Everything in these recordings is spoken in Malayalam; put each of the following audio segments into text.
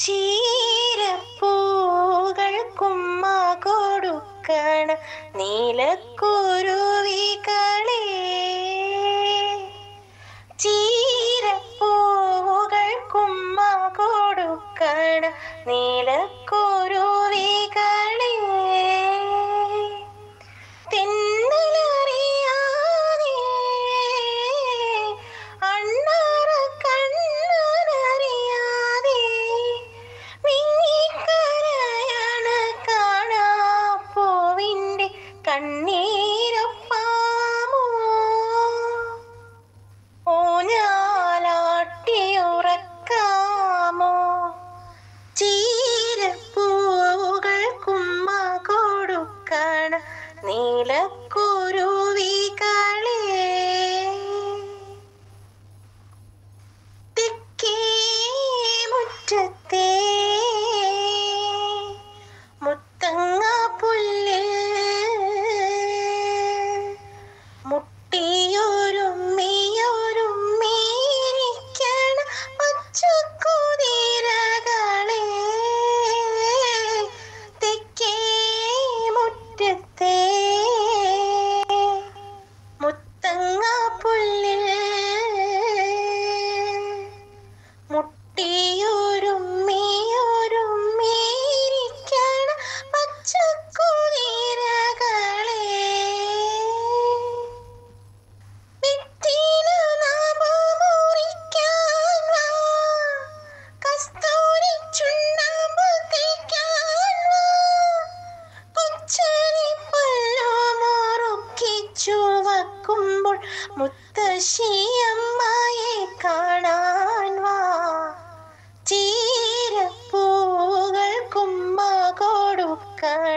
ചീരപ്പൂകൾ കുമ്മ കൊടുക്കണ നീലക്കുരുവികളെ ചീരപ്പൂകൾ കുമ്മ കൊടുക്കണ നീലക്കുരുവികളെ തെന്നലറിയാതെ അണ്ണാറ കണ്ണനറിയാതെ മിന്നിക്കരയണ കാണാ പൂവിൻ്റെ കണ്ണീരപ്പാമോ ഊഞ്ഞാലാട്ടിയുറക്കാമോ ചീരപ്പൂവുകൾ കുമ്മ കൊടുക്കണ നീലക്കുരുവികളെ തെക്കേ മുറ്റത്തെ മുത്തങ്ങ പുല്ലിൽ മുട്ടിയൊരുമ്മിയൊരുമ്മിയിരിക്കണ പച്ചക്കുതിരകളെ തെക്കേ മുറ്റത്തെ മുത്തങ്ങ പുല്ലിൽ മുട്ടിയൊരുമ്മിയൊരുമ്മിയിരിക്കണ പച്ചക്കുതിരകളെ വെറ്റില നാമമുറിക്കാൻ വാ. കസ്തൂരി ചുണ്ണാമ്പ് തേക്കാൻ വാ. കൊച്ചരിപ്പുല്ലുമുറുക്കി ചുവക്കുമ്പോൾ മുത്തശ്ശിയമ്മയെ കാണാൻ വാ ചീരപ്പൂകൾ കുമ്മ കൊടുക്കണ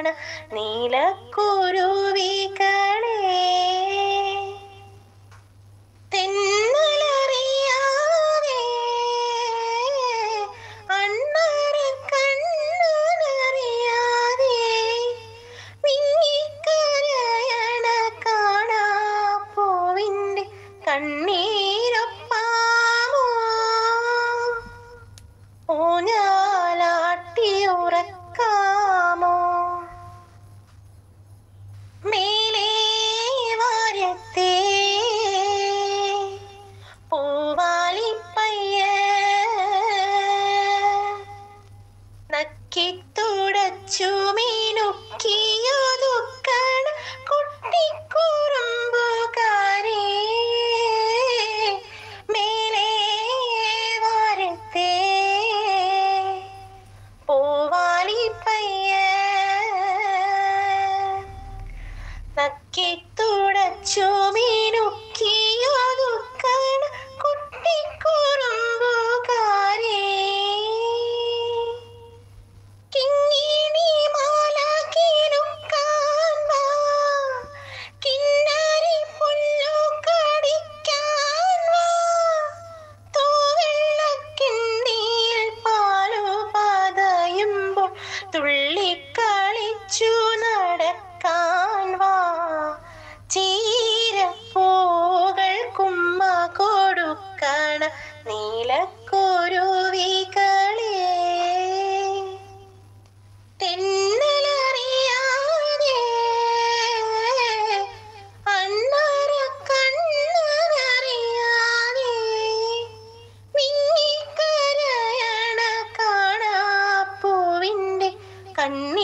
നീലക്കുരുവികളെ തെന്നലറിയാതെ അണ്ണാറ കണ്ണനറിയാതെ മിന്നിക്കരയണ കാണാ പൂവിൻ്റെ കണ്ണീരപ്പാമോ ഊഞ്ഞാലാട്ടിയുറക്കാമോ മേലേ വാരത്തെ പൂവാലിപ്പയ്യ നക്കിത്തുടച്ചു മീനുക്കിയൊതുക്കണ കുട്ടിക്കുറുമ്പുകാരേ മേലേ വാരത്തെ പൂവാലിപ്പയ്യ നക്കിത്തുടച്ചു മീനുക്കിയൊതുക്കണ കുട്ടിക്കുറുമ്പുകാരേ കിങ്ങിണി മാല കിലുക്കാൻ വാ കിന്നരി പുല്ലു കടിക്കാൻ വാ തൂവെള്ളക്കിണ്ടിയിൽ പാലു പതയുമ്പോൾ തുള്ളിക്കളിച്ചു നടക്കാൻ വാ ചീരപ്പൂകൾ കുമ്മ കൊടുക്കണ നീലക്കുരുവികളെ തെന്നലറിയാതെ അണ്ണാറ കണ്ണനറിയാതെ മിന്നിക്കരയണ കാണാ പൂവിൻ്റെ കണ്ണ